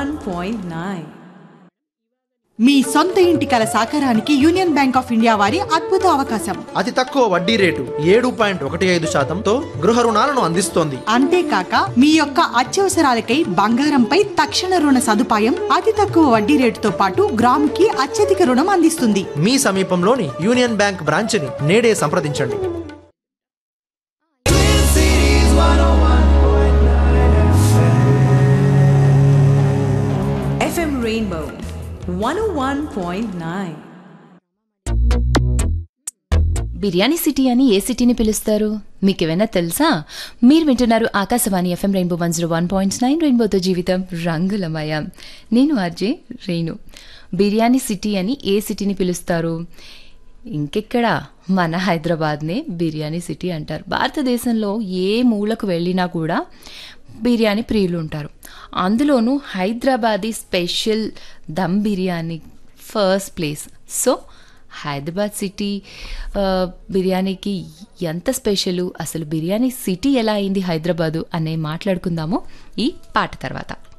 101.9 మీ సొంత ఇంటి కల సాకారానికి యూనియన్ బ్యాంక్ ఆఫ్ ఇండియా వారి అద్భుత అవకాశం అతి తక్కువ వడ్డీ రేటు ఏడు పాయింట్ ఒకటి ఐదు శాతంతో గృహ రుణాలను అందిస్తోంది అంతేకాక మీ యొక్క అత్యవసరాలకై బంగారంపై తక్షణ రుణ సదుపాయం అతి తక్కువ వడ్డీ రేటుతో పాటు గ్రాముకి అత్యధిక రుణం అందిస్తుంది మీ సమీపంలోని యూనియన్ బ్యాంక్ బ్రాంచ్ని నేడే సంప్రదించండి FM Rainbow 101.9 బిర్యానీ సిటీ అని ఏ సిటీని పిలుస్తారు మీకేమైనా తెలుసా మీరు వింటున్నారు Akashvani FM Rainbow one zero one point nine రెయిన్బోతో జీవితం రంగులమయం నేను ఆర్జే రేణు బిర్యానీ సిటీ అని ఏ సిటీని పిలుస్తారు ఇంకెక్కడ మన హైదరాబాద్నే బిర్యానీ సిటీ అంటారు భారతదేశంలో ఏ మూలకు వెళ్ళినా కూడా బిర్యానీ ప్రియులు ఉంటారు అందులోనూ Hyderabadi special dum biryani first place so Hyderabad city ఆ, బిర్యానీకి ఎంత స్పెషల్ అసలు బిర్యానీ సిటీ ఎలా అయింది హైదరాబాదు అనే మాట్లాడుకుందాము ఈ పాట తర్వాత